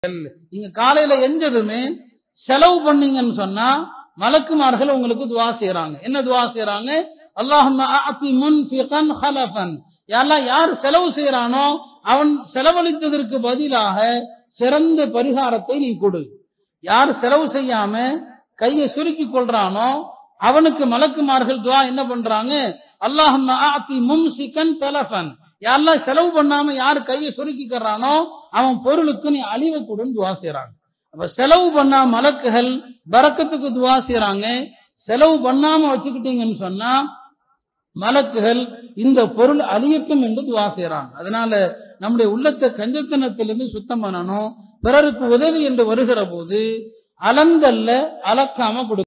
நீங்க காலையில எஞ்சதுமே செலவு பண்ணீங்கன்னு சொன்னா மலக்குமார்கள் உங்களுக்கு துவா செய்யறாங்க என்ன துவா செய்யறாங்க அல்லாஹும்ம ஆத்தி முன்ஃபிகன் ஹலஃபன் யாரெல்லாம் யார் செலவு செய்யறானோ அவன் செலவழித்ததற்கு பதிலாக சிறந்த பரிகாரத்தை நீ கொடு யார் செலவு செய்யாம கையை சுருக்கி கொள்றானோ அவனுக்கு மலக்குமார்கள் துவா என்ன பண்றாங்க அல்லாஹும்ம ஆத்தி மும்சிகன் தலஃபன் யாரெல்லாம் செலவு பண்ணாம யார் கையை சுருக்கிக்கிறானோ அவன் பொருளுக்கு நீ அழிவை கொடுன்னு துவா செய்யறாங்க அப்ப செலவு பண்ணா மலக்குகள் பறக்கத்துக்கு துவா செய்யறாங்க செலவு பண்ணாம வச்சுக்கிட்டீங்கன்னு சொன்னா மலக்குகள் இந்த பொருள் அழியட்டும் என்று துவா செய்யறாங்க அதனால நம்முடைய உள்ளத்தை கஞ்சத்தனத்திலிருந்து சுத்தம் பண்ணணும் பிறருக்கு உதவி என்று வருகிற போது அலங்கல்ல அளக்காம கொடுக்கணும்